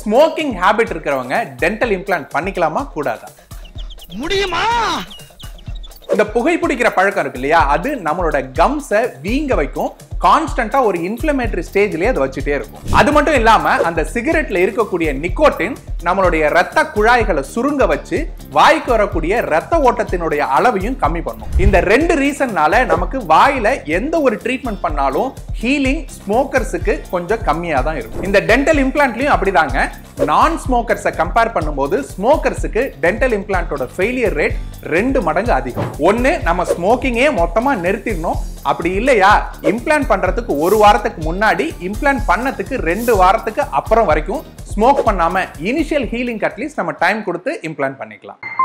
smoking habit இருக்கிறவங்க dental implant பண்ணிக்கலாமா கூடாதா முடியுமா இந்த புகைப்பிடிக்கிற பழக்கம் இருக்கு இல்லையா அது நம்மளோட கம்ஸை வீங்க வைக்கும் கான்ஸ்டன்டா ஒரு இன்ஃப்ளமேட்டரி ஸ்டேஜ்லயே அது வச்சுட்டே இருக்கும் அது மட்டும் இல்லாம அந்த சிகரெட்ல இருக்கக்கூடிய நிக்கோட்டின் நம்மளுடைய ரத்த குழாய்களை சுருங்க வச்சு வாய்க்கு வரக்கூடிய ரத்த ஓட்டத்தினுடைய அளவையும் கம்மி பண்ணும் இந்த ரெண்டு ரீசன்னால நமக்கு வாயில எந்த ஒரு ட்ரீட்மெண்ட் பண்ணாலும் ஹீலிங் ஸ்மோக்கர்ஸுக்கு கொஞ்சம் கம்மியா தான் இருக்கும் இந்த டென்டல் இம்ப்ளான்ட்லயும் அப்படிதாங்க நான் ஸ்மோக்கர்ஸை கம்பேர் பண்ணும்போது ஸ்மோக்கர்ஸுக்கு டென்டல் இம்ப்ளான்ட்டோட ஃபெயிலியர் ரேட் ரெண்டு மடங்கு அதிகம் ஒன்னு நம்ம ஸ்மோக்கிங்கே மொத்தமா நிறுத்திடணும் அப்படி இல்லையா இம்ப்ளான்ட் பண்றதுக்கு ஒரு வாரத்துக்கு முன்னாடி இம்ப்ளான்ட் பண்ணதுக்கு ரெண்டு வாரத்துக்கு அப்புறம் வரைக்கும் ஸ்மோக் பண்ணாம இனிஷியல் ஹீலிங் அட்லீஸ்ட் நம்ம டைம் கொடுத்து இம்ப்ளான்ட் பண்ணிக்கலாம்